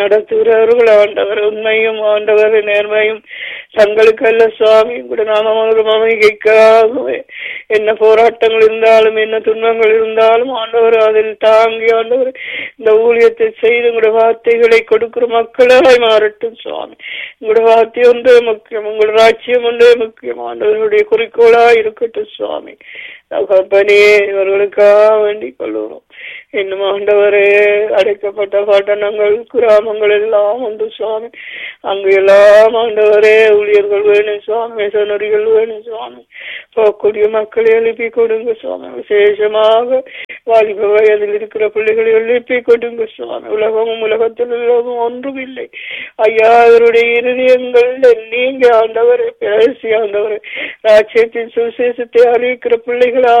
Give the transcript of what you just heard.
நடத்துகிறவர்கள் ஆண்டவர் உண்மையும் ஆண்டவர் நேர்மையும் தங்களுக்கு அல்ல சுவாமி கூட நாம அமைதிக்காகவே என்ன போராட்டங்கள் இருந்தாலும் என்ன துன்பங்கள் இருந்தாலும் ஆண்டவர் அதில் தாங்கி ஆண்டவர் இந்த ஊழியத்தை செய்து உங்களுடைய வார்த்தைகளை கொடுக்கிற மக்களாய் மாறட்டும் சுவாமி உங்களுடைய வார்த்தை ஒன்றே முக்கியம் உங்களுடைய ராட்சியம் ஒன்றே முக்கியம் ஆண்டவருடைய குறிக்கோளாய் இருக்கட்டும் சுவாமி தகப்பனே இவர்களுக்காக வேண்டிக் கொள்கிறோம் இன்னும் ஆண்டவரே அடைக்கப்பட்ட பட்டணங்கள் கிராமங்கள் எல்லாம் உண்டு சுவாமி அங்கு எல்லாம் ஆண்டவரே ஊழியர்கள் வேணும் சுவாமி மிஷனரிகள் வேணும் சுவாமி போகக்கூடிய மக்களை எழுப்பி கொடுங்க சுவாமி விசேஷமாக வாலிப வயதில் இருக்கிற பிள்ளைகளை எழுப்பி கொடுங்க சுவாமி உலகமும் உலகத்தில் உலகம் ஒன்றும் இல்லை ஐயா அவருடைய இருதயங்கள் நீங்க ஆண்டவரை பேசி ஆண்டவரை ராஜ்யத்தின் சுவிசேஷத்தை அறிவிக்கிற பிள்ளைகளா